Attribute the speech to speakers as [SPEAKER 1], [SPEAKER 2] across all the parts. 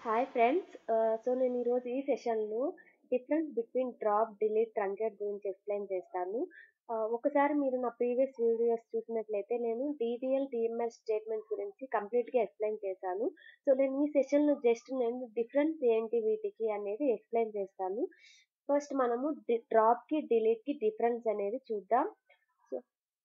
[SPEAKER 1] hi friends so నేను ఈరోజు ఈ సెషన్లో difference between drop delete truncate గురించి ఎక్స్ప్లెయిన్ చేస్తాను Uh, ఒకసారి మీరు నా ప్రీవియస్ వీడియోస్ చూసినట్లయితే నేను డిడిఎల్ డిఎంఎల్ స్టేట్మెంట్స్ గురించి కంప్లీట్గా ఎక్స్ప్లెయిన్ చేశాను సో నేను ఈ సెషన్లో జస్ట్ నేను డిఫరెన్స్ ఏంటి వీటికి అనేది ఎక్స్ప్లెయిన్ చేస్తాను ఫస్ట్ మనము డ్రాప్కి డిలీట్కి డిఫరెన్స్ అనేది చూద్దాం so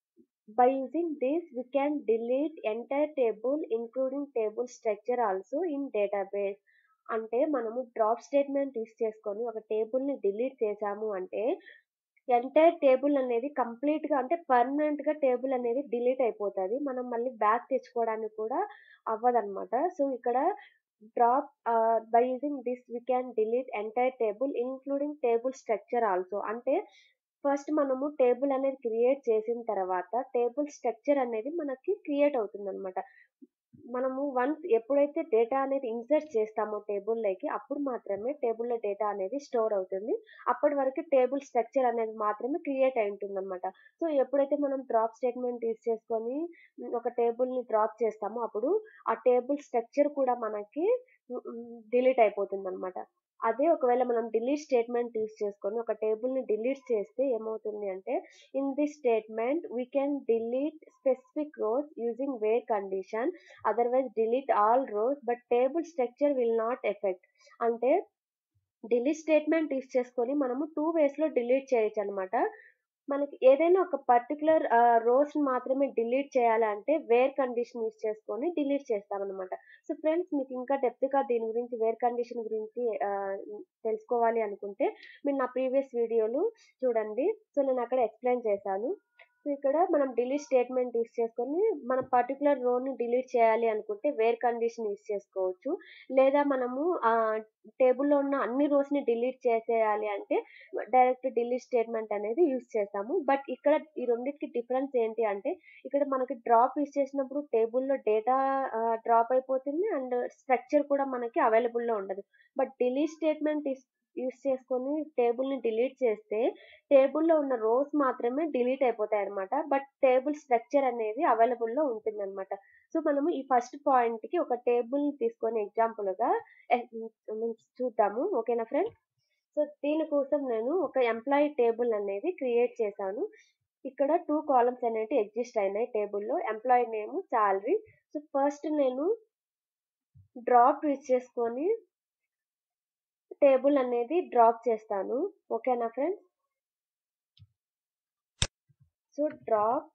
[SPEAKER 1] by using this we can delete entire table including table structure also in database అంటే మనము డ్రాప్ స్టేట్మెంట్ యూస్ చేసుకొని ఒక టేబుల్ ని డిలీట్ చేసాము అంటే ఎంటైర్ టేబుల్ అనేది కంప్లీట్ గా అంటే పర్మనెంట్ గా టేబుల్ అనేది డిలీట్ అయిపోతుంది మనం మళ్ళీ బ్యాక్ తెచ్చుకోవడానికి కూడా అవ్వదన్నమాట సో ఇక్కడ drop by using this we can delete entire table including table structure also అంటే ఫస్ట్ మనము టేబుల్ అనేది క్రియేట్ చేసిన తర్వాత టేబుల్ స్ట్రక్చర్ అనేది మనకి క్రియేట్ అవుతుంది అనమాట మనము వన్స్ ఎప్పుడైతే డేటా అనేది ఇన్సర్ట్ చేస్తామో టేబుల్లోకి అప్పుడు మాత్రమే టేబుల్లో డేటా అనేది స్టోర్ అవుతుంది అప్పటి వరకు టేబుల్ స్ట్రక్చర్ అనేది మాత్రమే క్రియేట్ అయి ఉంటుంది అనమాట సో ఎప్పుడైతే మనం డ్రాప్ స్టేట్మెంట్ యూస్ చేసుకొని ఒక టేబుల్ని డ్రాప్ చేస్తామో అప్పుడు ఆ టేబుల్ స్ట్రక్చర్ కూడా మనకి డిలీట్ అయిపోతుంది అనమాట అదే ఒకవేళ మనం డిలీట్ స్టేట్మెంట్ యూస్ చేసుకొని ఒక టేబుల్ని డిలీట్ చేస్తే ఏమవుతుంది అంటే in this statement we can delete specific rows using where condition otherwise delete all rows but table structure will not effect అంటే డిలీట్ స్టేట్మెంట్ యూస్ చేసుకొని మనము టూ వేస్లో డిలీట్ చేయొచ్చు అనమాట మనకి ఏదైనా ఒక పర్టికులర్ రోస్ మాత్రమే డిలీట్ చేయాలంటే వేర్ కండిషన్ యూస్ చేసుకొని డిలీట్ చేస్తామన్నమాట సో ఫ్రెండ్స్ మీకు ఇంకా డెప్త్గా దీని గురించి వేర్ కండిషన్ గురించి తెలుసుకోవాలి అనుకుంటే మీరు నా ప్రీవియస్ వీడియోలు చూడండి సో నేను అక్కడ ఎక్స్ప్లెయిన్ చేశాను సో ఇక్కడ మనం డిలీట్ స్టేట్మెంట్ యూస్ చేసుకొని మనం పర్టికులర్ రోని డిలీట్ చేయాలి అనుకుంటే వేర్ కండిషన్ యూస్ చేసుకోవచ్చు లేదా మనము టేబుల్లో ఉన్న అన్ని రోస్ని డిలీట్ చేసేయాలి అంటే డైరెక్ట్ డిలీట్ స్టేట్మెంట్ అనేది యూస్ చేస్తాము బట్ ఇక్కడ ఈ రెండింటికి డిఫరెన్స్ ఏంటి అంటే ఇక్కడ మనకి డ్రాప్ యూస్ చేసినప్పుడు టేబుల్లో డేటా డ్రాప్ అయిపోతుంది అండ్ స్ట్రక్చర్ కూడా మనకి అవైలబుల్లో ఉండదు బట్ డిలీట్ స్టేట్మెంట్ యూస్ చేసుకొని టేబుల్ని డిలీట్ చేస్తే టేబుల్లో ఉన్న రోస్ మాత్రమే డిలీట్ అయిపోతాయి అనమాట బట్ టేబుల్ స్ట్రక్చర్ అనేది అవైలబుల్లో ఉంటుంది అనమాట సో మనము ఈ ఫస్ట్ పాయింట్కి ఒక టేబుల్ తీసుకొని ఎగ్జాంపుల్గా చూద్దాము ఓకేనా ఫ్రెండ్స్ సో దీనికోసం నేను ఒక ఎంప్లాయీ టేబుల్ అనేది క్రియేట్ చేశాను ఇక్కడ టూ కాలమ్స్ అనేవి ఎగ్జిస్ట్ అయినాయి టేబుల్లో employee name salary so first నేను డ్రాప్ యూజ్ చేసుకొని టేబుల్ అనేది డ్రాప్ చేస్తాను ఓకేనా friends so drop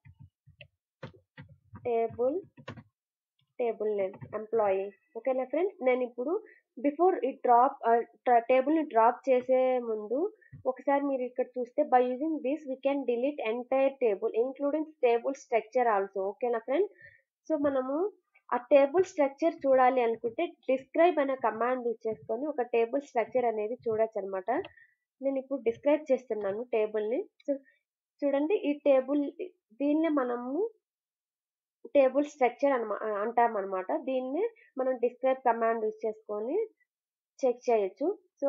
[SPEAKER 1] table table name employee ఓకేనా ఫ్రెండ్స్ నేను ఇప్పుడు బిఫోర్ ఈ డ్రాప్ టేబుల్ని డ్రాప్ చేసే ముందు ఒకసారి మీరు ఇక్కడ చూస్తే by using this we can delete entire table including table structure also ఓకేనా ఫ్రెండ్స్ సో మనము ఆ టేబుల్ స్ట్రక్చర్ చూడాలి అనుకుంటే డిస్క్రైబ్ అనే కమాండ్ యూజ్ చేసుకొని ఒక టేబుల్ స్ట్రక్చర్ అనేది చూడొచ్చు అనమాట నేను ఇప్పుడు డిస్క్రైబ్ చేస్తున్నాను టేబుల్ని సో చూడండి ఈ టేబుల్ దీన్నే మనము టేబుల్ స్ట్రక్చర్ అనమా అంటామన్నమాట దీన్ని మనం డిస్క్రైబ్ కమాండ్ యూజ్ చేసుకొని చెక్ చేయొచ్చు సో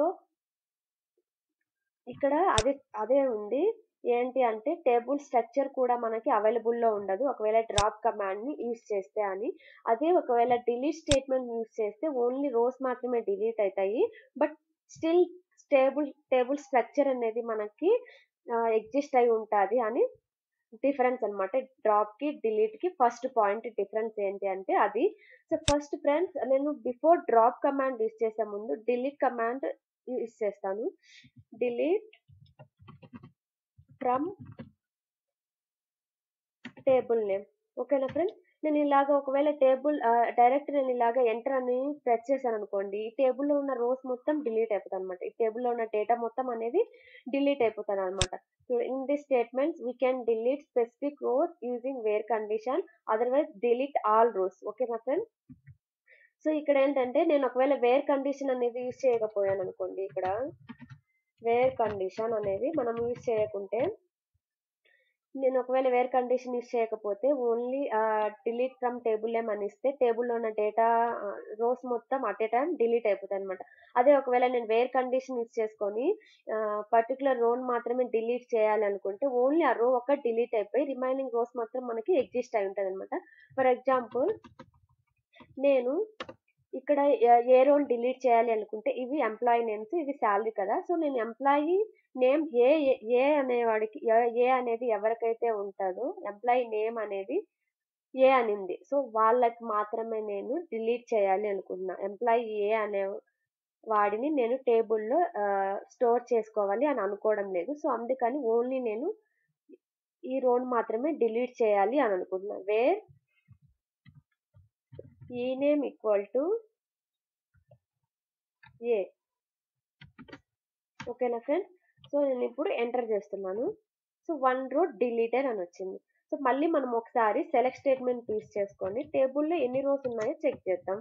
[SPEAKER 1] ఇక్కడ అదే అదే ఉంది ఏంటి అంటే టేబుల్ స్ట్రక్చర్ కూడా మనకి అవైలబుల్లో ఉండదు ఒకవేళ డ్రాప్ కమాండ్ని యూస్ చేస్తే అని అదే ఒకవేళ డిలీట్ స్టేట్మెంట్ యూస్ చేస్తే ఓన్లీ రోస్ మాత్రమే డిలీట్ అవుతాయి but still table table structure అనేది మనకి ఎగ్జిస్ట్ అయి ఉంటుంది అని డిఫరెన్స్ అనమాట డ్రాప్కి డిలీట్కి ఫస్ట్ పాయింట్ డిఫరెన్స్ ఏంటి అంటే అది సో ఫస్ట్ ఫ్రెండ్స్ నేను బిఫోర్ డ్రాప్ కమాండ్ యూస్ చేసే ముందు డిలీట్ కమాండ్ యూస్ చేస్తాను డిలీట్ ఫ్రమ్ టేబుల్ నేమ్ ఓకేనా ఫ్రెండ్స్ నేను ఇలాగ ఒకవేళ టేబుల్ డైరెక్ట్ నేను ఇలాగ ఎంటర్ అని ప్రెస్ చేశాను అనుకోండి ఈ టేబుల్లో ఉన్న రోస్ మొత్తం డిలీట్ అయిపోతుంది అనమాట ఈ టేబుల్లో ఉన్న డేటా మొత్తం అనేది డిలీట్ అయిపోతుంది అనమాట so in this statements we can delete specific rows using where condition otherwise delete all rows ఓకేనా ఫ్రెండ్స్ సో ఇక్కడ ఏంటంటే నేను ఒకవేళ వేర్ కండిషన్ అనేది యూజ్ చేయకపోయాను అనుకోండి ఇక్కడ వేర్ కండిషన్ అనేది మనం యూజ్ చేయకుంటే నేను ఒకవేళ వేర్ కండిషన్ యూస్ చేయకపోతే only delete from table name అని ఇస్తే టేబుల్లో ఉన్న డేటా రోస్ మొత్తం అట్ ఏ టైం డిలీట్ అయిపోతాయి అనమాట అదే ఒకవేళ నేను వేర్ కండిషన్ యూస్ చేసుకొని పర్టికులర్ రోన్ మాత్రమే డిలీట్ చేయాలి అనుకుంటే ఓన్లీ ఆ రో ఒక్క డిలీట్ అయిపోయి రిమైనింగ్ రోస్ మాత్రం మనకి ఎగ్జిస్ట్ అయి ఉంటుంది అనమాట ఫర్ ఎగ్జాంపుల్ నేను ఇక్కడ ఏ- ఏ రోల్ డిలీట్ చేయాలి అనుకుంటే ఇవి ఎంప్లాయీ నేమ్స్ ఇవి శాలరీ కదా సో నేను employee name A A- A అనేవాడికి ఏ- ఏ అనేది ఎవరికైతే ఉంటుందో ఎంప్లాయీ నేమ్ అనేది ఏ అనింది సో వాళ్ళకి మాత్రమే నేను డిలీట్ చేయాలి అనుకుంటున్నా ఎంప్లాయీ ఏ అనే వాడిని నేను టేబుల్లో స్టోర్ చేసుకోవాలి అని అనుకోవడం లేదు సో అందుకని ఓన్లీ నేను ఈ రోడ్ మాత్రమే డిలీట్ చేయాలి అని అనుకుంటున్నా వేర్ ఈ నేమ్ ఈక్వల్ టు ఏ ఓకేనా ఫ్రెండ్స్ సో నేను ఇప్పుడు ఎంటర్ చేస్తున్నాను సో వన్ రోడ్ డిలీటెడ్ అని వచ్చింది సో మళ్ళీ మనం ఒకసారి సెలెక్ట్ స్టేట్మెంట్ యూస్ చేసుకొని టేబుల్లో ఎన్ని రోస్ ఉన్నాయో చెక్ చేద్దాం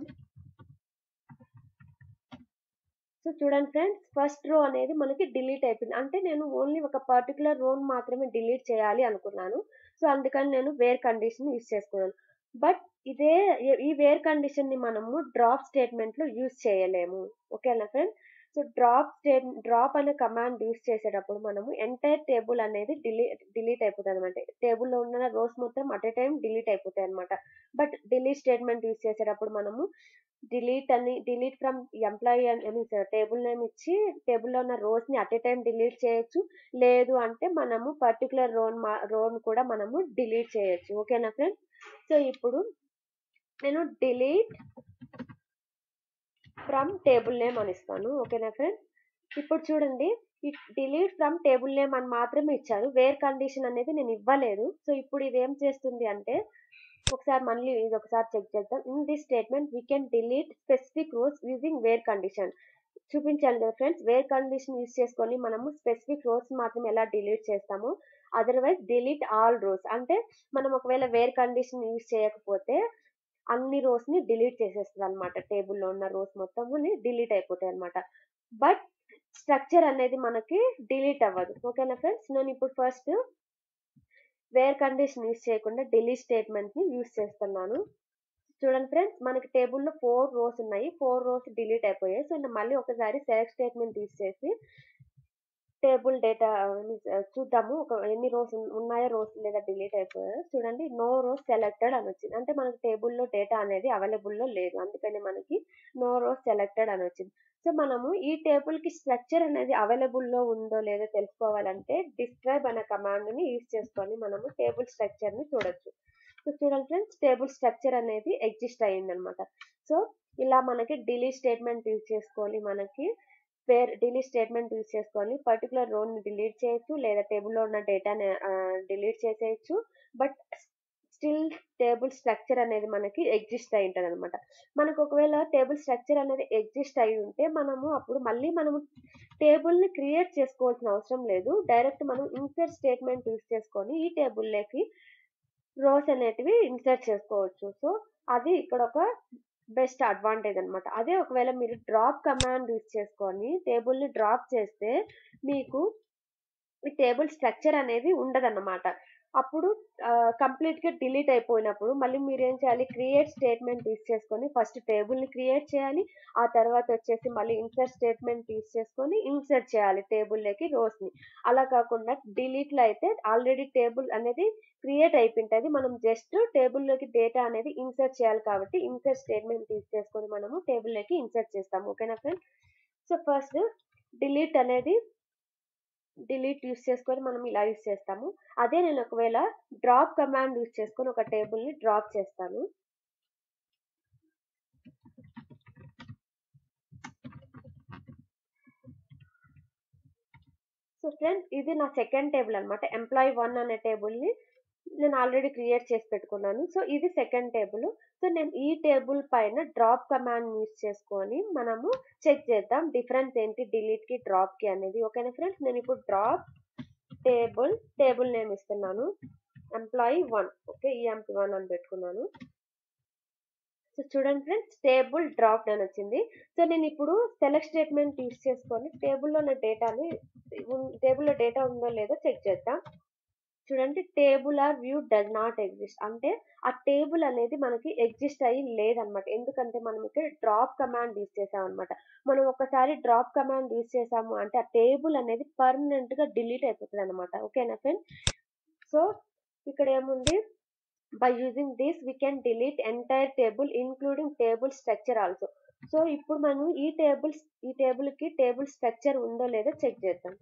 [SPEAKER 1] సో చూడండి ఫ్రెండ్స్ ఫస్ట్ రో అనేది మనకి డిలీట్ అయిపోయింది అంటే నేను ఓన్లీ ఒక పర్టికులర్ రోన్ మాత్రమే డిలీట్ చేయాలి అనుకున్నాను సో అందుకని నేను వేర్ కండిషన్ యూస్ చేసుకున్నాను బట్ ఇదే ఈ వేర్ కండిషన్ ని మనము డ్రాప్ స్టేట్మెంట్ లో యూస్ చేయలేము ఓకేనా friend so drop state drop అనే కమాండ్ యూస్ చేసేటప్పుడు మనము ఎంటైర్ టేబుల్ అనేది డిలీట్ డిలీట్ అయిపోతుంది అనమాట టేబుల్లో ఉన్న రోస్ మొత్తం అట్ ఏ టైం డిలీట్ అయిపోతాయి అనమాట బట్ డిలీట్ స్టేట్మెంట్ యూస్ చేసేటప్పుడు మనము డిలీట్ అని డిలీట్ ఫ్రమ్ ఎంప్లాయీ అని టేబుల్ నేమ్ ఇచ్చి టేబుల్లో ఉన్న రోస్ ని అట్ ఏ టైం డిలీట్ చేయొచ్చు లేదు అంటే మనము పర్టికులర్ రోన్ రోన్ కూడా మనము డిలీట్ చేయొచ్చు ఓకేనా ఫ్రెండ్ సో ఇప్పుడు నేను డిలీట్ ఫ్రమ్ టేబుల్ నేమ్ అని ఇస్తాను ఓకేనా ఫ్రెండ్ ఇప్పుడు చూడండి ఈ డిలీట్ ఫ్రమ్ టేబుల్ నేమ్ అని మాత్రమే ఇచ్చారు వేర్ కండిషన్ అనేది నేను ఇవ్వలేదు సో ఇప్పుడు ఇది ఏం చేస్తుంది అంటే ఒకసారి మళ్ళీ ఇది ఒకసారి చెక్ చేద్దాం in this statement we can delete specific rows using where condition చూపించాలి కదా ఫ్రెండ్స్ వేర్ కండిషన్ యూస్ చేసుకొని మనము స్పెసిఫిక్ రోస్ మాత్రం ఎలా డిలీట్ చేస్తాము అదర్వైజ్ డిలీట్ ఆల్ రోస్ అంటే మనం ఒకవేళ వేర్ కండిషన్ యూస్ చేయకపోతే అన్ని రోస్ ని డిలీట్ చేసేస్తుంది అనమాట టేబుల్లో ఉన్న రోస్ మొత్తం డిలీట్ అయిపోతాయి అనమాట బట్ స్ట్రక్చర్ అనేది మనకి డిలీట్ అవ్వదు ఓకేనా ఫ్రెండ్స్ నేను ఇప్పుడు ఫస్ట్ వేర్ కండిషన్ యూస్ చేయకుండా డిలీట్ స్టేట్మెంట్ ని యూస్ చేస్తున్నాను చూడండి ఫ్రెండ్స్ మనకి టేబుల్లో ఫోర్ రోస్ ఉన్నాయి ఫోర్ రోస్ డిలీట్ అయిపోయాయి సో నేను మళ్ళీ ఒకసారి సెలెక్ట్ స్టేట్మెంట్ యూస్ చేసి టేబుల్ డేటా చూద్దాము ఒక ఎన్ని రోస్ ఉన్నాయో రోస్ లేదా డిలీట్ అయిపోయాయో చూడండి నో రోస్ సెలెక్టెడ్ అని వచ్చింది అంటే మనకి టేబుల్లో డేటా అనేది అవైలబుల్లో లేదు అందుకని మనకి నో రోస్ సెలెక్టెడ్ అని వచ్చింది సో మనము ఈ టేబుల్ కి స్ట్రక్చర్ అనేది అవైలబుల్లో ఉందో లేదో తెలుసుకోవాలంటే డిస్క్రైబ్ అనే కమాండ్ ని యూజ్ చేసుకొని మనము టేబుల్ స్ట్రక్చర్ ని చూడొచ్చు సో చూడండి ఫ్రెండ్స్ టేబుల్ స్ట్రక్చర్ అనేది ఎగ్జిస్ట్ అయ్యింది అనమాట సో ఇలా మనకి డిలీట్ స్టేట్మెంట్ యూజ్ చేసుకొని మనకి వేర్ డిలీట్ స్టేట్మెంట్ యూజ్ చేసుకొని పర్టికులర్ రోని డిలీట్ చేయొచ్చు లేదా టేబుల్లో ఉన్న డేటాని డిలీట్ చేసేయచ్చు బట్ స్టిల్ టేబుల్ స్ట్రక్చర్ అనేది మనకి ఎగ్జిస్ట్ అయి ఉంటుంది అనమాట మనకు ఒకవేళ టేబుల్ స్ట్రక్చర్ అనేది ఎగ్జిస్ట్ అయి ఉంటే మనము అప్పుడు మళ్ళీ మనము టేబుల్ ని క్రియేట్ చేసుకోవాల్సిన అవసరం లేదు డైరెక్ట్ మనం ఇన్సర్ట్ స్టేట్మెంట్ యూజ్ చేసుకొని ఈ టేబుల్లోకి రోస్ అనేటివి ఇన్సర్ట్ చేసుకోవచ్చు సో అది ఇక్కడ ఒక బెస్ట్ అడ్వాంటేజ్ అనమాట అదే ఒకవేళ మీరు డ్రాప్ కమాండ్ యూజ్ చేసుకొని టేబుల్ ని డ్రాప్ చేస్తే మీకు ఈ టేబుల్ స్ట్రక్చర్ అనేది ఉండదన్నమాట అప్పుడు కంప్లీట్ గా డిలీట్ అయిపోయినప్పుడు మళ్ళీ మీరు ఏం చేయాలి క్రియేట్ స్టేట్మెంట్ యూజ్ చేసుకొని ఫస్ట్ టేబుల్ ని క్రియేట్ చేయాలి ఆ తర్వాత వచ్చేసి మళ్ళీ ఇన్సర్ట్ స్టేట్మెంట్ యూజ్ చేసుకొని ఇన్సర్ట్ చేయాలి టేబుల్ లోకి రోస్ ని అలా కాకుండా డిలీట్ లో అయితే ఆల్రెడీ టేబుల్ అనేది క్రియేట్ అయిపోయింటది మనం జస్ట్ టేబుల్ లోకి డేటా అనేది ఇన్సర్ట్ చేయాలి కాబట్టి ఇన్సర్ట్ స్టేట్మెంట్ యూజ్ చేసుకొని మనము టేబుల్ లోకి ఇన్సర్ట్ చేస్తాము ఓకేనా ఫ్రెండ్ సో ఫస్ట్ డిలీట్ అనేది డిలీట్ యూస్ చేసుకొని మనం ఇలా యూస్ చేస్తాము అదే నేను ఒకవేళ డ్రాప్ కమాండ్ యూస్ చేసుకొని ఒక టేబుల్ ని డ్రాప్ చేస్తాను సో ఫ్రెండ్స్ ఇది నా సెకండ్ టేబుల్ అనమాట ఎంప్లాయీ వన్ అనే టేబుల్ ని నేను ఆల్రెడీ క్రియేట్ చేసి పెట్టుకున్నాను సో ఇది సెకండ్ టేబుల్ సో నేను ఈ టేబుల్ పైన డ్రాప్ కమాండ్ యూస్ చేసుకొని మనము చెక్ చేద్దాం డిఫరెన్స్ ఏంటి డిలీట్ కి డ్రాప్ కి అనేది ఓకేనా ఫ్రెండ్స్ నేను ఇప్పుడు డ్రాప్ టేబుల్ టేబుల్ నేమ్ ఇస్తున్నాను ఎంప్లాయీ వన్ ఓకే ఈ ఎంప్లాయీ వన్ అని పెట్టుకున్నాను సో చూడండి ఫ్రెండ్స్ టేబుల్ డ్రాప్ అని వచ్చింది సో నేను ఇప్పుడు సెలెక్ట్ స్టేట్మెంట్ యూస్ చేసుకొని టేబుల్లో ఉన్న డేటాని టేబుల్లో డేటా ఉందో లేదో చెక్ చేద్దాం చూడండి table or view does not exist అంటే ఆ టేబుల్ అనేది మనకి ఎగ్జిస్ట్ అయ్యి లేదనమాట ఎందుకంటే మనం ఇక్కడ డ్రాప్ కమాండ్ యూజ్ చేసాం అనమాట మనం ఒకసారి డ్రాప్ కమాండ్ యూజ్ చేసాము అంటే ఆ టేబుల్ అనేది పర్మనెంట్ గా డిలీట్ అయిపోతుంది అనమాట ఓకేనా ఫ్రెండ్ సో ఇక్కడ ఏముంది by using this we can delete entire table including table structure also so ఇప్పుడు మనం ఈ టేబుల్స్ ఈ టేబుల్కి టేబుల్ స్ట్రక్చర్ ఉందో లేదో చెక్ చేద్దాం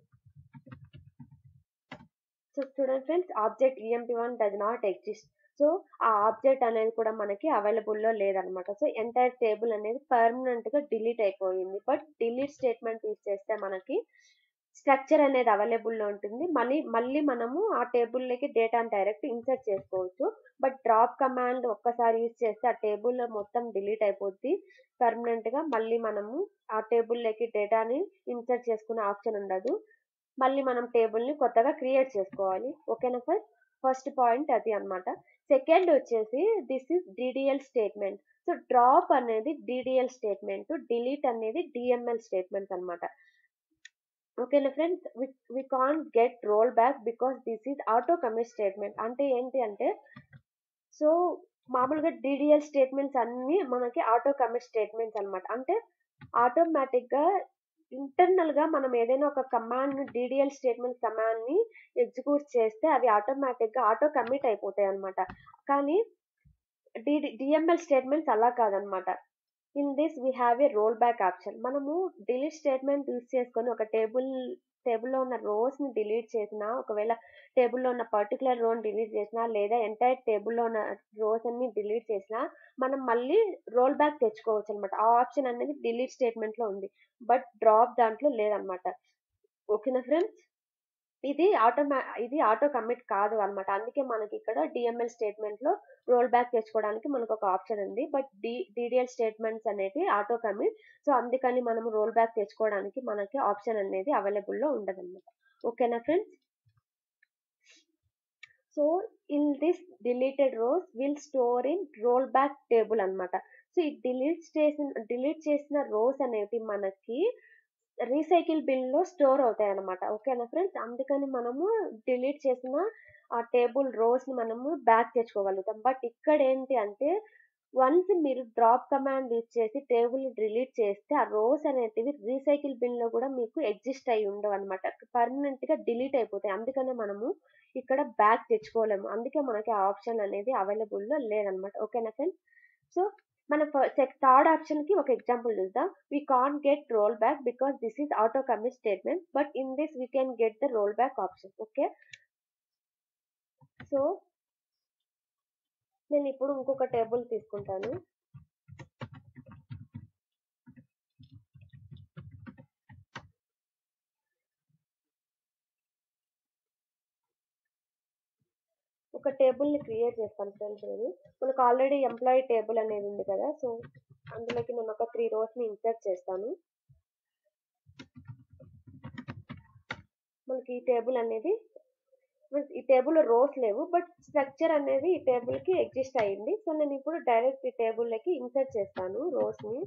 [SPEAKER 1] సో చూడండి friends object EMP one does not exist so ఆ ఆబ్జెక్ట్ అనేది కూడా మనకి అవైలబుల్లో లేదనమాట సో ఎంటైర్ టేబుల్ అనేది పర్మనెంట్ గా డిలీట్ అయిపోయింది బట్ డిలీట్ స్టేట్మెంట్ యూజ్ చేస్తే మనకి స్ట్రక్చర్ అనేది అవైలబుల్లో ఉంటుంది మళ్ళీ మళ్ళీ మనము ఆ టేబుల్లోకి డేటాను డైరెక్ట్ ఇన్సర్ట్ చేసుకోవచ్చు బట్ డ్రాప్ కమాండ్ ఒక్కసారి యూజ్ చేస్తే ఆ టేబుల్ మొత్తం డిలీట్ అయిపోద్ది పర్మనెంట్ గా మళ్ళీ మనము ఆ టేబుల్లోకి డేటాని ఇన్సర్ట్ చేసుకునే ఆప్షన్ ఉండదు మళ్ళీ మనం టేబుల్ ని కొత్తగా క్రియేట్ చేసుకోవాలి ఓకేనా ఫస్ట్ ఫస్ట్ పాయింట్ అది అన్నమాట సెకండ్ వచ్చేసి this is DDL statement so drop అనేది డిడిఎల్ స్టేట్మెంట్ డిలీట్ అనేది డిఎంఎల్ స్టేట్మెంట్ అన్నమాట ఓకేనా friends we can't get roll back because this is auto commit statement అంటే ఏంటి అంటే సో మామూలుగా డిడిఎల్ స్టేట్మెంట్స్ అన్ని మనకి ఆటో కమిట్ స్టేట్మెంట్స్ అన్నమాట అంటే ఆటోమేటిక్ గా ఇంటర్నల్ గా మనం ఏదైనా ఒక కమాండ్ ని డిడిఎల్ స్టేట్మెంట్ కమాండ్ ని ఎగ్జిక్యూట్ చేస్తే అవి ఆటోమేటిక్ గా ఆటో కమిట్ అయిపోతాయి అనమాట కానీ డిఎంఎల్ స్టేట్మెంట్స్ అలా కాదనమాట in this we have a roll back option మనము డిలీట్ స్టేట్మెంట్ యూస్ చేసుకొని ఒక టేబుల్ టేబుల్లో ఉన్న రోస్ ని డిలీట్ చేసినా ఒకవేళ టేబుల్లో ఉన్న పర్టికులర్ రోని డిలీట్ చేసినా లేదా ఎంటైర్ టేబుల్లో ఉన్న రోస్ అన్ని డిలీట్ చేసినా మనం మళ్ళీ రోల్ బ్యాక్ తెచ్చుకోవచ్చు అనమాట ఆ ఆప్షన్ అనేది డిలీట్ స్టేట్మెంట్ లో ఉంది బట్ డ్రాప్ దాంట్లో లేదనమాట ఓకేనా ఫ్రెండ్స్ ఇది ఆటోమా ఇది ఆటో కమిట్ కాదు అనమాట అందుకే మనకి ఇక్కడ డిఎంఎల్ స్టేట్మెంట్ లో రోల్ బ్యాక్ తెచ్చుకోవడానికి మనకు ఒక ఆప్షన్ ఉంది బట్ డి డిడిఎల్ స్టేట్మెంట్స్ అనేది ఆటో కమిట్ సో అందుకని మనం రోల్ బ్యాక్ తెచ్చుకోవడానికి మనకి ఆప్షన్ అనేది అవైలబుల్ లో ఉండదు అనమాట ఓకేనా friends so in this deleted rows will store in roll back table అనమాట సో ఈ డిలీట్ చేసిన డిలీట్ చేసిన రోస్ అనేవి మనకి రీసైకిల్ బిన్ లో స్టోర్ అవుతాయి అనమాట ఓకేనా ఫ్రెండ్స్ అందుకని మనము డిలీట్ చేసిన ఆ టేబుల్ రోస్ ని మనము బ్యాక్ తెచ్చుకోగలుగుతాం బట్ ఇక్కడ ఏంటి అంటే వన్స్ మీరు డ్రాప్ కమాండ్ యూజ్ చేసి టేబుల్ ని డిలీట్ చేస్తే ఆ రోస్ అనేటివి రీసైకిల్ బిన్ లో కూడా మీకు ఎగ్జిస్ట్ అయి ఉండవు అనమాట పర్మనెంట్ గా డిలీట్ అయిపోతాయి అందుకనే మనము ఇక్కడ బ్యాక్ తెచ్చుకోలేము అందుకే మనకి ఆ ఆప్షన్ అనేది అవైలబుల్ లో లేదనమాట ఓకేనా ఫ్రెండ్స్ సో మన థర్డ్ ఆప్షన్ కి ఒక ఎగ్జాంపుల్ చూద్దాం we can get roll back because this is auto commit statement but in this we can get the roll back option okay so నేను ఇప్పుడు ఇంకొక టేబుల్ తీసుకుంటాను ఒక టేబుల్ ని క్రియేట్ చేస్తాను ఫ్రెండ్స్ నేను మనకు ఆల్రెడీ ఎంప్లాయీ టేబుల్ అనేది ఉంది కదా సో అందులోకి నేను ఒక త్రీ రోస్ ని ఇన్సర్ట్ చేస్తాను మనకి ఈ టేబుల్ అనేది ఈ టేబుల్ రోస్ లేవు బట్ స్ట్రక్చర్ అనేది ఈ టేబుల్ కి ఎగ్జిస్ట్ అయ్యింది సో నేను ఇప్పుడు డైరెక్ట్ ఈ టేబుల్ లకి ఇన్సర్ట్ చేస్తాను రోస్ ని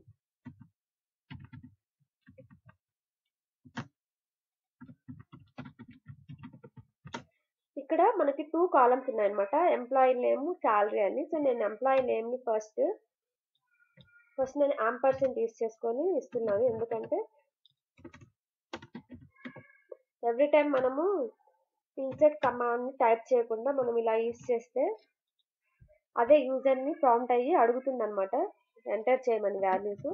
[SPEAKER 1] ఇక్కడ మనకి టూ కాలమ్స్ ఉన్నాయన్నమాట ఎంప్లాయీ నేమ్ శాలరీ అని సో నేను ఎంప్లాయీ నేమ్ ని ఫస్ట్ ఫస్ట్ నేను ఆమ్ పర్సెంట్ యూస్ చేసుకొని ఇస్తున్నాను ఎందుకంటే ఎవ్రీ టైం మనము ఇన్సెట్ కమాండ్ ని టైప్ చేయకుండా మనం ఇలా యూస్ చేస్తే అదే యూజర్ ని ప్రాంప్ట్ అయ్యి అడుగుతుంది అనమాట ఎంటర్ చేయమని వాల్యూస్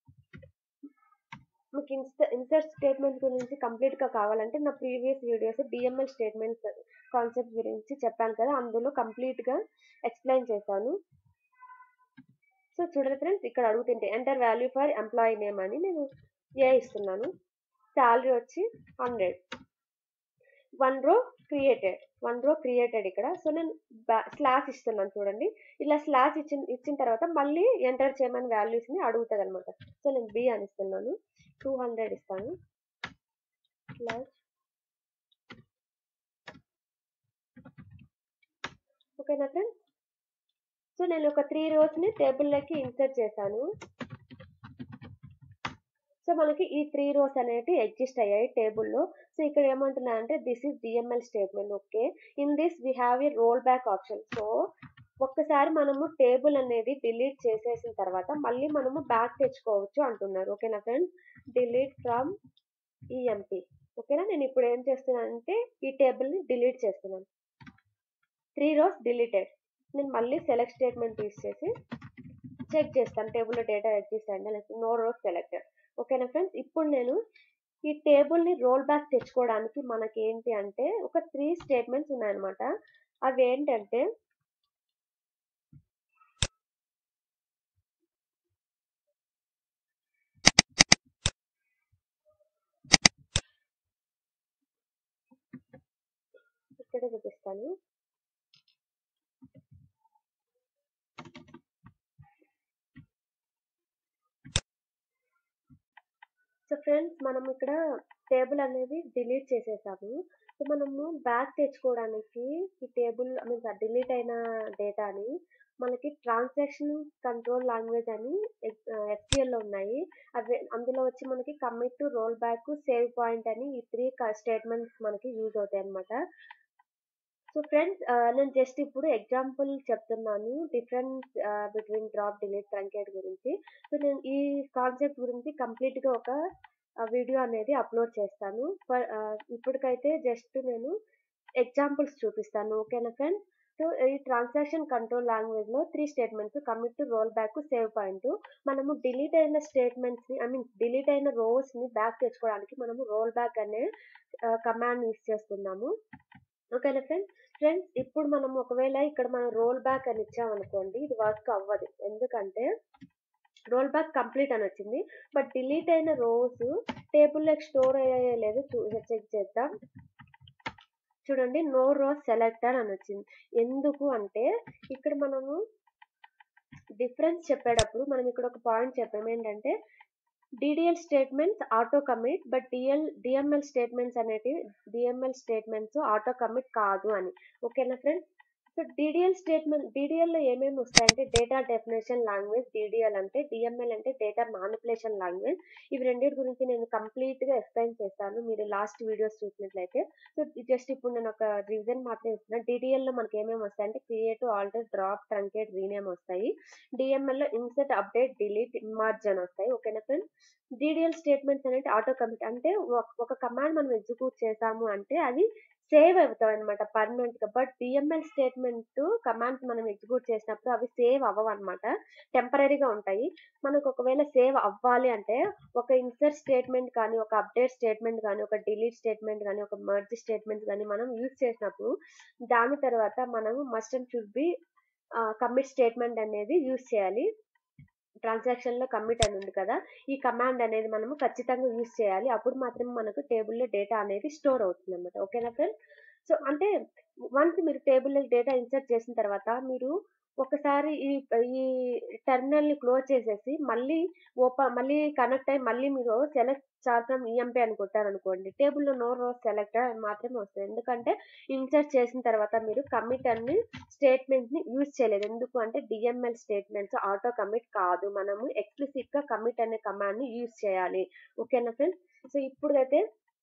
[SPEAKER 1] మీకు ఇన్స్ట ఇన్సర్ట్ స్టేట్మెంట్ గురించి కంప్లీట్ గా కావాలంటే నా previous videos DML statements concept గురించి చెప్పాను కదా అందులో కంప్లీట్ గా ఎక్స్ప్లెయిన్ చేశాను సో చూడండి ఫ్రెండ్స్ ఇక్కడ అడుగుతుంటే enter value for employee name అని నేను ఏ ఇస్తున్నాను శాలరీ వచ్చి hundred one row created one row created ఇక్కడ సో నేను స్లాష్ ఇస్తున్నాను చూడండి ఇలా స్లాష్ ఇచ్చిన ఇచ్చిన తర్వాత మళ్ళీ ఎంటర్ చేయమని వాల్యూస్ ని అడుగుతుంది అనమాట సో నేను బి అని ఇస్తున్నాను టూ హండ్రెడ్ ఇస్తాను స్లాష్ ఓకేనా ఫ్రెండ్స్ సో నేను ఒక త్రీ రోస్ ని టేబుల్లోకి ఇన్సర్ట్ చేశాను సో మనకి ఈ త్రీ రోస్ అనేవి ఎగ్జిస్ట్ అయ్యాయి టేబుల్లో సో ఇక్కడ ఏమంటున్నా అంటే this is DML statement okay in this we have a roll back option so ఒక్కసారి మనము టేబుల్ అనేది డిలీట్ చేసేసిన తర్వాత మళ్ళీ మనము బ్యాక్ తెచ్చుకోవచ్చు అంటున్నారు ఓకేనా ఫ్రెండ్స్ డిలీట్ ఫ్రమ్ ఈఎంపీ ఓకేనా నేను ఇప్పుడు ఏం చేస్తున్నానంటే ఈ టేబుల్ ని డిలీట్ చేస్తున్నాను త్రీ రోస్ డిలీటెడ్ నేను మళ్ళీ సెలెక్ట్ స్టేట్మెంట్ యూస్ చేసి చెక్ చేస్తాను టేబుల్లో డేటా ఎగ్జిస్ట్ అయిందా లేకపోతే నో రోస్ సెలెక్టెడ్ ఓకేనా ఫ్రెండ్స్ ఇప్పుడు నేను ఈ టేబుల్ని రోల్ బ్యాక్ తెచ్చుకోవడానికి మనకి ఏంటి అంటే ఒక త్రీ స్టేట్మెంట్స్ ఉన్నాయన్నమాట అవి ఏంటంటే ఇక్కడ చూపిస్తాను సో ఫ్రెండ్స్ మనం ఇక్కడ టేబుల్ అనేది డిలీట్ చేసేసాము సో మనము బ్యాక్ తెచ్చుకోవడానికి ఈ టేబుల్ ఐ మీన్ డిలీట్ అయిన డేటాని మనకి ట్రాన్సాక్షన్ కంట్రోల్ లాంగ్వేజ్ అని SQL లో ఉన్నాయి అవి అందులో వచ్చి మనకి commit to roll back save point అని ఈ త్రీ స్టేట్మెంట్స్ మనకి యూజ్ అవుతాయి అన్నమాట సో ఫ్రెండ్స్ నేను జస్ట్ ఇప్పుడు ఎగ్జాంపుల్ చెప్తున్నాను difference between drop delete truncate గురించి సో నేను ఈ కాన్సెప్ట్ గురించి కంప్లీట్ గా ఒక వీడియో అనేది అప్లోడ్ చేస్తాను ఫర్ ఇప్పటికైతే జస్ట్ నేను ఎగ్జాంపుల్స్ చూపిస్తాను ఓకేనా ఫ్రెండ్స్ సో ఈ ట్రాన్సాక్షన్ కంట్రోల్ లాంగ్వేజ్ లో three statements commit to roll back save point మనము డిలీట్ అయిన స్టేట్మెంట్స్ ని ఐ మీన్ డిలీట్ అయిన రోస్ ని బ్యాక్ తెచ్చుకోవడానికి మనము రోల్ బ్యాక్ అనే కమాండ్ యూస్ చేస్తున్నాము ఓకేనా ఫ్రెండ్స్ ఫ్రెండ్స్ ఇప్పుడు మనం ఒకవేళ ఇక్కడ మనం రోల్ బ్యాక్ అని ఇచ్చామనుకోండి ఇది వర్క్ అవ్వదు ఎందుకంటే రోల్ బ్యాక్ కంప్లీట్ అని వచ్చింది బట్ డిలీట్ అయిన రోస్ టేబుల్లోకి స్టోర్ అయ్యాయో లేదో చెక్ చేద్దాం చూడండి నో రోస్ సెలెక్టర్ అని వచ్చింది ఎందుకు అంటే ఇక్కడ మనము డిఫరెన్స్ చెప్పేటప్పుడు మనం ఇక్కడ ఒక పాయింట్ చెప్పాము ఏంటంటే DDL statements auto commit but DL DML statements అనేటివి డిఎంఎల్ స్టేట్మెంట్స్ ఆటో కమిట్ కాదు అని ఓకేనా friends so DDL statement DDL లో ఏమేమి వస్తాయంటే డేటా డెఫినేషన్ లాంగ్వేజ్ డిడిఎల్ అంటే డిఎంఎల్ అంటే డేటా మానిపులేషన్ లాంగ్వేజ్ ఇవి రెండింటి గురించి నేను కంప్లీట్ గా ఎక్స్ప్లెయిన్ చేస్తాను మీరు లాస్ట్ వీడియోస్ చూసినట్లయితే సో జస్ట్ ఇప్పుడు నేను ఒక రివిజన్ మాత్రమే ఇస్తున్నాను డిడిఎల్ లో మనకి ఏమేమి వస్తాయంటే create alter drop truncate rename వస్తాయి డిఎంఎల్ లో ఇన్సర్ట్ అప్డేట్ డిలీట్ ఇన్మార్జ్ అని వస్తాయి ఓకేనా ఫ్రెండ్స్ డిడిఎల్ స్టేట్మెంట్స్ అనేది ఆటో కమిట్ అంటే ఒక కమాండ్ మనం ఎగ్జిక్యూట్ చేసాము అంటే అది సేవ్ అవుతాయి అనమాట పర్మనెంట్ గా బట్ డిఎంఎల్ స్టేట్మెంట్ కమాండ్స్ మనం ఎగ్జిక్యూట్ చేసినప్పుడు అవి సేవ్ అవ్వవు అనమాట టెంపరీగా ఉంటాయి మనకు ఒకవేళ సేవ్ అవ్వాలి అంటే ఒక ఇన్సర్ట్ స్టేట్మెంట్ కానీ ఒక అప్డేట్ స్టేట్మెంట్ కానీ ఒక డిలీట్ స్టేట్మెంట్ కానీ ఒక మర్జ్ స్టేట్మెంట్ కానీ మనం యూజ్ చేసినప్పుడు దాని తర్వాత మనం must and should be commit statement అనేది యూజ్ చేయాలి ట్రాన్సాక్షన్ లో కమిట్ అని ఉంది కదా ఈ కమాండ్ అనేది మనము ఖచ్చితంగా యూజ్ చేయాలి అప్పుడు మాత్రమే మనకు టేబుల్లో డేటా అనేది స్టోర్ అవుతుంది అనమాట ఓకేనా ఫ్రెండ్ సో అంటే వన్స్ మీరు టేబుల్లో డేటా ఇన్సర్ట్ చేసిన తర్వాత మీరు ఒకసారి ఈ ఈ టెర్మినల్ ని క్లోజ్ చేసేసి మళ్ళీ ఓపెన్ మళ్ళీ కనెక్ట్ అయ్యి మళ్ళీ మీరు సెలెక్ట్ చార్ ఫ్రమ్ ఈఎంపీ అని కొట్టారనుకోండి టేబుల్లో నో రోస్ సెలెక్ట్ అని మాత్రమే వస్తుంది ఎందుకంటే ఇన్సర్ట్ చేసిన తర్వాత మీరు కమిట్ అన్ని స్టేట్మెంట్ ని యూజ్ చేయలేదు ఎందుకు అంటే డిఎంఎల్ స్టేట్మెంట్స్ ఆటో కమిట్ కాదు మనము ఎక్స్ప్లిసిట్ గా కమిట్ అనే కమాండ్ ని యూజ్ చేయాలి ఓకేనా ఫ్రెండ్స్ సో ఇప్పుడైతే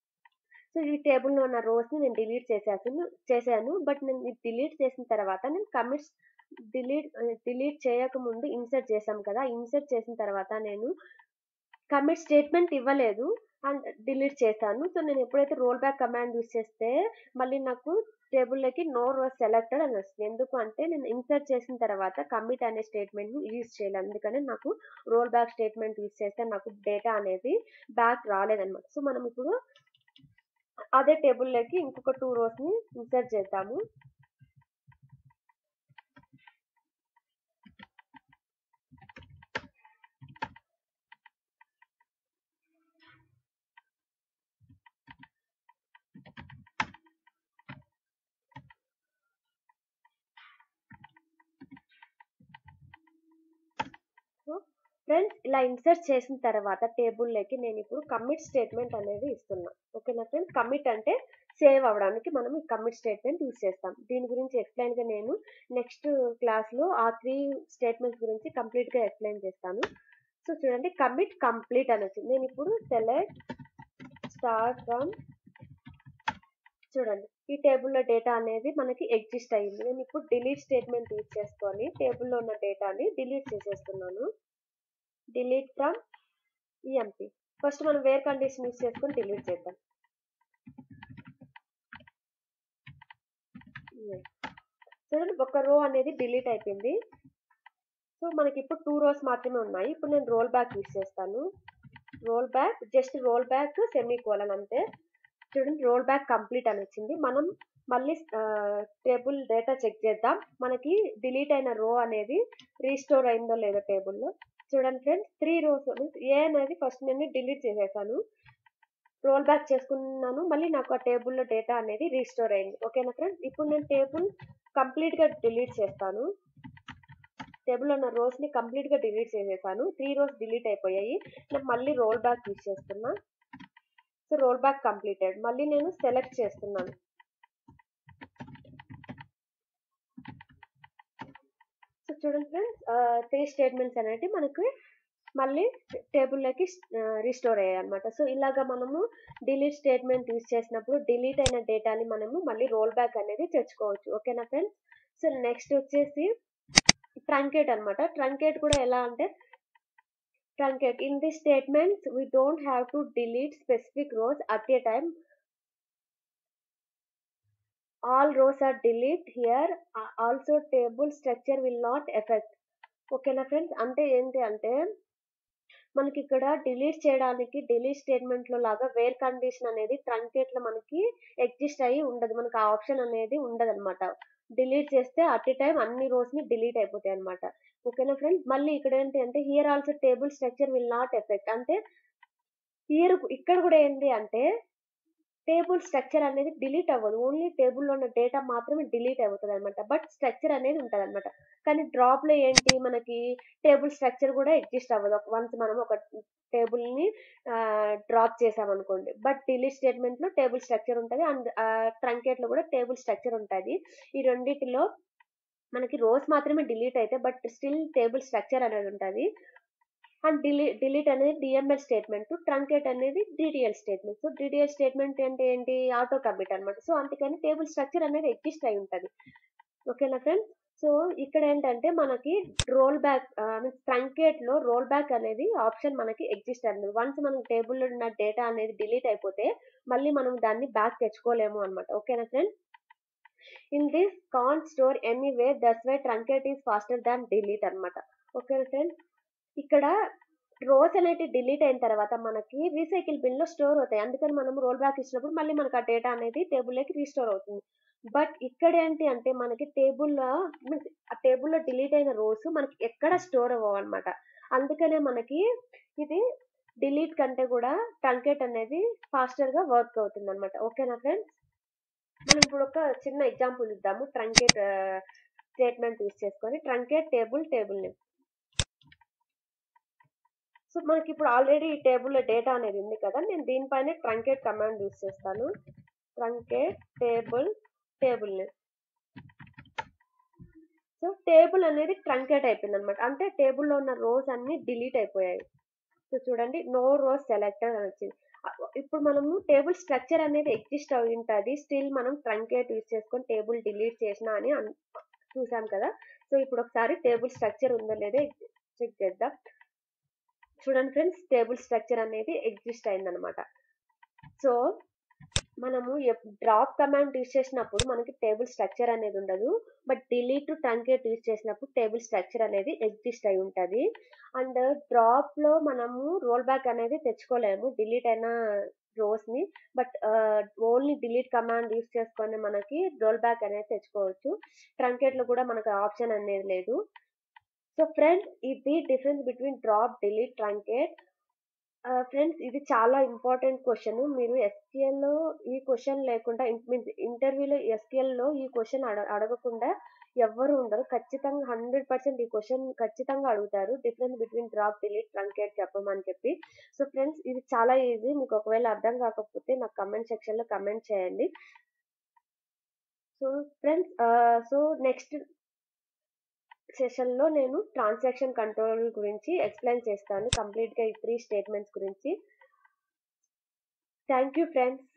[SPEAKER 1] సో ఈ టేబుల్లో ఉన్న రోస్ ని నేను డిలీట్ చేసేసాను చేశాను బట్ నేను డిలీట్ చేసిన తర్వాత నేను కమిట్స్ డిలీట్ డిలీట్ చేయకముందు ఇన్సర్ట్ చేసాం కదా ఇన్సర్ట్ చేసిన తర్వాత నేను కమిట్ స్టేట్మెంట్ ఇవ్వలేదు అండ్ డిలీట్ చేశాను సో నేను ఎప్పుడైతే రోల్ బ్యాక్ కమాండ్ యూస్ చేస్తే మళ్ళీ నాకు టేబుల్లోకి నో రోస్ సెలెక్టెడ్ అని వస్తుంది ఎందుకు అంటే నేను ఇన్సర్ట్ చేసిన తర్వాత కమిట్ అనే స్టేట్మెంట్ ని యూజ్ చేయలేదు అందుకని నాకు రోల్ బ్యాక్ స్టేట్మెంట్ యూజ్ చేస్తే నాకు డేటా అనేది బ్యాక్ రాలేదన్నమాట సో మనం ఇప్పుడు అదే టేబుల్లోకి ఇంకొక టూ రోస్ ని ఇన్సర్ట్ చేద్దాము ఫ్రెండ్స్ ఇలా ఇన్సర్ట్ చేసిన తర్వాత టేబుల్లోకి నేను ఇప్పుడు కమిట్ స్టేట్మెంట్ అనేది ఇస్తున్నా ఓకేనా ఫ్రెండ్స్ కమిట్ అంటే సేవ్ అవ్వడానికి మనం ఈ కమిట్ స్టేట్మెంట్ యూజ్ చేస్తాం దీని గురించి ఎక్స్ప్లెయిన్ గా నేను నెక్స్ట్ క్లాస్ లో ఆ త్రీ స్టేట్మెంట్స్ గురించి కంప్లీట్ గా ఎక్స్ప్లెయిన్ చేస్తాను సో చూడండి కమిట్ కంప్లీట్ అని వచ్చింది నేను ఇప్పుడు సెలెక్ట్ స్టార్ట్ ఫ్రమ్ చూడండి ఈ టేబుల్లో డేటా అనేది మనకి ఎగ్జిస్ట్ అయ్యింది నేను ఇప్పుడు డిలీట్ స్టేట్మెంట్ యూజ్ చేసుకొని టేబుల్లో ఉన్న డేటాని డిలీట్ చేసేస్తున్నాను డిలీట్ ఫ్రమ్ ఈఎంపీ ఫస్ట్ మనం వేర్ కండిషన్ యూజ్ చేసుకొని డిలీట్ చేద్దాం చూడండి ఒక రో అనేది డిలీట్ అయిపోయింది సో మనకి ఇప్పుడు టూ రోస్ మాత్రమే ఉన్నాయి ఇప్పుడు నేను రోల్ బ్యాక్ యూస్ చేస్తాను roll back just roll back semicolon అంతే చూడండి రోల్ బ్యాక్ కంప్లీట్ అని వచ్చింది మనం మళ్ళీ టేబుల్ డేటా చెక్ చేద్దాం మనకి డిలీట్ అయిన రో అనేది రీస్టోర్ అయిందో లేదో టేబుల్లో చూడండి ఫ్రెండ్స్ త్రీ రోస్ ఏ అనేది ఫస్ట్ నేను డిలీట్ చేసేసాను రోల్ బ్యాక్ చేసుకున్నాను మళ్ళీ నాకు ఆ టేబుల్లో డేటా అనేది రీస్టోర్ అయింది ఓకేనా ఫ్రెండ్స్ ఇప్పుడు నేను టేబుల్ కంప్లీట్గా డిలీట్ చేస్తాను టేబుల్ ఉన్న రోస్ ని కంప్లీట్ గా డిలీట్ చేసేసాను త్రీ రోస్ డిలీట్ అయిపోయాయి నేను మళ్ళీ రోల్ బ్యాక్ యూస్ చేస్తున్నా సో రోల్ బ్యాక్ కంప్లీటెడ్ మళ్ళీ నేను సెలెక్ట్ చేస్తున్నాను సో చూడండి ఫ్రెండ్స్ త్రీ స్టేట్మెంట్స్ అనేవి మనకి మళ్ళీ టేబుల్లోకి రీస్టోర్ అయ్యాయి అనమాట సో ఇలాగా మనము డిలీట్ స్టేట్మెంట్ యూస్ చేసినప్పుడు డిలీట్ అయిన డేటాని మనము మళ్ళీ రోల్ బ్యాక్ అనేది తెచ్చుకోవచ్చు ఓకేనా ఫ్రెండ్స్ సో నెక్స్ట్ వచ్చేసి ట్రంకేట్ అనమాట ట్రంకేట్ కూడా ఎలా అంటే truncate in the statements we don't have to delete specific rows at a time all rows are delete here also table structure will not effect ఓకేనా friends అంటే ఏంటి అంటే మనకి ఇక్కడ డిలీట్ చేయడానికి డిలీట్ స్టేట్మెంట్ లో లాగా వేర్ కండిషన్ అనేది ట్రంకేట్ లో మనకి ఎగ్జిస్ట్ అయ్యి ఉండదు మనకి ఆ ఆప్షన్ అనేది ఉండదు అనమాట డిలీట్ చేస్తే అట్ ఏ టైం అన్ని రోస్ ని డిలీట్ అయిపోతాయి అనమాట ఓకేనా ఫ్రెండ్స్ మళ్ళీ ఇక్కడ ఏంటి అంటే here also table structure will not effect అంటే హియర్ ఇక్కడ కూడా ఏంటి అంటే టేబుల్ స్ట్రక్చర్ అనేది డిలీట్ అవ్వదు ఓన్లీ టేబుల్లో ఉన్న డేటా మాత్రమే డిలీట్ అవుతుంది అనమాట బట్ స్ట్రక్చర్ అనేది ఉంటుంది అనమాట కానీ డ్రాప్ లో ఏంటి మనకి టేబుల్ స్ట్రక్చర్ కూడా ఎగ్జిస్ట్ అవ్వదు ఒక వన్స్ మనం ఒక టేబుల్ ని డ్రాప్ చేసామనుకోండి బట్ డిలీట్ స్టేట్మెంట్ లో టేబుల్ స్ట్రక్చర్ ఉంటుంది అండ్ ట్రంకేట్ లో కూడా టేబుల్ స్ట్రక్చర్ ఉంటుంది ఈ రెండిటిలో మనకి రోస్ మాత్రమే డిలీట్ అయితే బట్ స్టిల్ టేబుల్ స్ట్రక్చర్ అనేది ఉంటుంది అండ్ డిలీ డిలీట్ అనేది డిఎంఎల్ స్టేట్మెంట్ ట్రంకేట్ అనేది DDL statement so DDL statement అంటే ఏంటి ఆటో కమిట్ అనమాట సో అందుకని టేబుల్ స్ట్రక్చర్ అనేది ఎగ్జిస్ట్ అయి ఉంటుంది ఓకేనా ఫ్రెండ్స్ సో ఇక్కడ ఏంటంటే మనకి రోల్ బ్యాక్ ట్రంకేట్ లో రోల్ బ్యాక్ అనేది ఆప్షన్ మనకి ఎగ్జిస్ట్ అనేది వన్స్ మనం టేబుల్లో ఉన్న డేటా అనేది డిలీట్ అయిపోతే మళ్ళీ మనం దాన్ని బ్యాక్ తెచ్చుకోలేము అనమాట ఓకేనా ఫ్రెండ్స్ ఇన్ దిస్ కాన్ స్టోర్ anyway that's why truncate is faster than delete అనమాట ఓకే ఫ్రెండ్స్ ఇక్కడ రోస్ అనేవి డిలీట్ అయిన తర్వాత మనకి రీసైకిల్ బిన్ లో స్టోర్ అవుతాయి అందుకని మనం రోల్ బ్యాక్ ఇచ్చినప్పుడు మళ్ళీ మనకి ఆ డేటా అనేది టేబుల్లోకి రీస్టోర్ అవుతుంది బట్ ఇక్కడ ఏంటి అంటే మనకి టేబుల్లో ఆ టేబుల్లో డిలీట్ అయిన రోస్ మనకి ఎక్కడ స్టోర్ అవ్వనమాట అందుకనే మనకి ఇది డిలీట్ కంటే కూడా ట్రంకేట్ అనేది ఫాస్టర్ గా వర్క్ అవుతుంది అనమాట ఓకేనా ఫ్రెండ్స్ మనం ఇప్పుడు ఒక చిన్న ఎగ్జాంపుల్ ఇద్దాము ట్రంకేట్ స్టేట్మెంట్ యూస్ చేసుకొని truncate table table name so మనకి ఇప్పుడు ఆల్రెడీ ఈ టేబుల్లో డేటా అనేది ఉంది కదా నేను దీనిపైన ట్రంకేట్ కమాండ్ యూస్ చేస్తాను truncate table table name so table అనేది ట్రంకేట్ అయిపోయింది అనమాట అంటే టేబుల్లో ఉన్న రోస్ అన్ని డిలీట్ అయిపోయాయి సో చూడండి నో రోస్ సెలెక్టెడ్ అని వచ్చింది ఇప్పుడు మనము టేబుల్ స్ట్రక్చర్ అనేది ఎగ్జిస్ట్ అయి ఉంటుంది స్టిల్ మనం ట్రంకేట్ యూస్ చేసుకొని టేబుల్ డిలీట్ చేసినా అని చూసాం కదా సో ఇప్పుడు ఒకసారి టేబుల్ స్ట్రక్చర్ ఉందో లేదో చెక్ చేద్దాం చూడండి ఫ్రెండ్స్ టేబుల్ స్ట్రక్చర్ అనేది ఎగ్జిస్ట్ అయిందనమాట సో మనము డ్రాప్ కమాండ్ యూస్ చేసినప్పుడు మనకి టేబుల్ స్ట్రక్చర్ అనేది ఉండదు but delete to truncate use చేసినప్పుడు టేబుల్ స్ట్రక్చర్ అనేది ఎగ్జిస్ట్ అయి ఉంటుంది అండ్ డ్రాప్ లో మనము రోల్ బ్యాక్ అనేది తెచ్చుకోలేము డిలీట్ అయిన రోస్ ని but only delete command use చేసుకొని మనకి రోల్ బ్యాక్ అనేది తెచ్చుకోవచ్చు ట్రంకేట్ లో కూడా మనకు ఆప్షన్ అనేది లేదు సో ఫ్రెండ్స్ ఇది difference between drop delete truncate friends ఇది చాలా ఇంపార్టెంట్ క్వశ్చన్ మీరు ఎస్క్యూఎల్ లో ఈ క్వశ్చన్ లేకుండా మీన్స్ ఇంటర్వ్యూలో ఎస్క్యూఎల్ లో ఈ క్వశ్చన్ అడగకుండా ఎవ్వరు ఉండరు ఖచ్చితంగా హండ్రెడ్ పర్సెంట్ ఈ క్వశ్చన్ ఖచ్చితంగా అడుగుతారు difference between drop delete truncate చెప్పమని చెప్పి సో ఫ్రెండ్స్ ఇది చాలా ఈజీ మీకు ఒకవేళ అర్థం కాకపోతే నాకు కమెంట్ సెక్షన్ లో కమెంట్ చేయండి so friends so next session లో నేను ట్రాన్సాక్షన్ కంట్రోల్ గురించి ఎక్స్ప్లెయిన్ చేస్తాను కంప్లీట్ గా ఈ త్రీ స్టేట్మెంట్స్ గురించి థ్యాంక్ యూ ఫ్రెండ్స్